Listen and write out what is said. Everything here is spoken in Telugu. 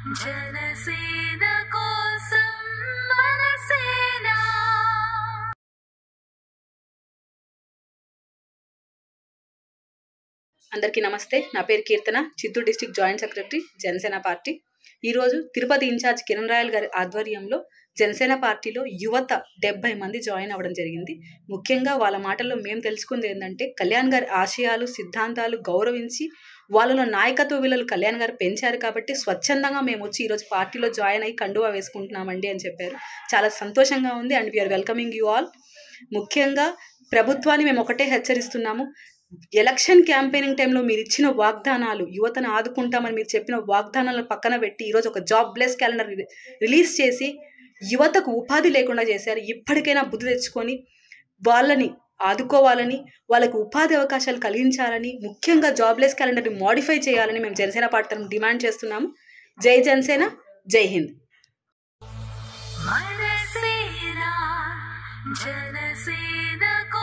జనసేన కోసం మనసేన అందరికీ నమస్తే నా పేరు Keerthana Chittoor district joint secretary Janasena party ఈరోజు తిరుపతి ఇన్ఛార్జ్ కిరణ్ రాయల్ గారి ఆధ్వర్యంలో జనసేన పార్టీలో యువత డెబ్బై మంది జాయిన్ అవ్వడం జరిగింది ముఖ్యంగా వాళ్ళ మాటల్లో మేము తెలుసుకుంది ఏంటంటే కళ్యాణ్ గారి ఆశయాలు సిద్ధాంతాలు గౌరవించి వాళ్ళలో నాయకత్వ విలువలు కళ్యాణ్ గారు పెంచారు కాబట్టి స్వచ్ఛందంగా మేము వచ్చి ఈరోజు పార్టీలో జాయిన్ అయ్యి కండువా వేసుకుంటున్నామండి అని చెప్పారు చాలా సంతోషంగా ఉంది and we are welcoming you all ముఖ్యంగా ప్రభుత్వాన్ని మేము ఒకటే హెచ్చరిస్తున్నాము ఎలక్షన్ క్యాంపెయినింగ్ టైంలో మీరు ఇచ్చిన వాగ్దానాలు యువతను ఆదుకుంటామని మీరు చెప్పిన వాగ్దానాలను పక్కన పెట్టి ఈరోజు ఒక జాబ్ బ్లెస్ క్యాలెండర్ రిలీజ్ చేసి యువతకు ఉపాధి లేకుండా చేశారు ఇప్పటికైనా బుద్ధి తెచ్చుకొని వాళ్ళని ఆదుకోవాలని వాళ్ళకు ఉపాధి అవకాశాలు కలిగించాలని ముఖ్యంగా జాబ్లెస్ క్యాలెండర్ని మాడిఫై చేయాలని మేము జనసేన పార్టీ తరఫున డిమాండ్ చేస్తున్నాము జై జనసేన జై హింద్ మనసేన జనసేన కోసం